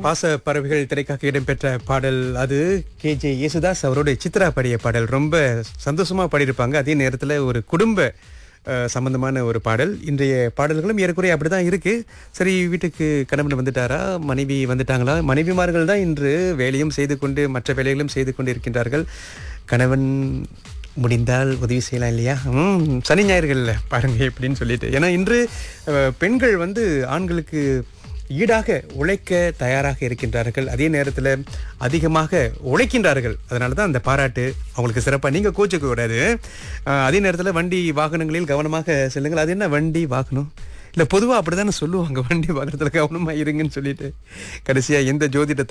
பாச பறவைகள் திரைக்காக இடம்பெற்ற பாடல் அது கே ஜே யேசுதாஸ் அவருடைய சித்ரா பாடிய பாடல் ரொம்ப சந்தோஷமா பாடியிருப்பாங்க அதே நேரத்தில் ஒரு குடும்ப அஹ், சம்பந்தமான ஒரு பாடல் இன்றைய பாடல்களும் ஏறக்குறைய அப்படிதான் இருக்கு சரி வீட்டுக்கு கணவன் வந்துட்டாரா மனைவி வந்துட்டாங்களா மனைவிமார்கள் தான் இன்று வேலையும் செய்து கொண்டு மற்ற வேலைகளும் செய்து கொண்டு இருக்கின்றார்கள் கணவன் முடிந்தால் உதவி செய்யலாம் இல்லையா ம் சனி ஞாயிறுகளில் பாருங்க எப்படின்னு சொல்லிட்டு ஏன்னா இன்று அஹ், பெண்கள் வந்து ஆண்களுக்கு ஈடாக உழைக்க தயாராக இருக்கின்றார்கள் அதே நேரத்தில் அதிகமாக உழைக்கின்றார்கள் அதனால தான் அந்த பாராட்டு அவங்களுக்கு சிறப்பாக நீங்கள் கோச்சிக்க கூடாது அஹ், அதே நேரத்தில் வண்டி வாகனங்களில் கவனமாக செல்லுங்கள் அது என்ன வண்டி வாகனம் இல்லை பொதுவாக அப்படி தானே சொல்லுவாங்க வண்டி வாகனத்தில் கவனமாக இருங்கன்னு சொல்லிட்டு கடைசியாக எந்த ஜோதிட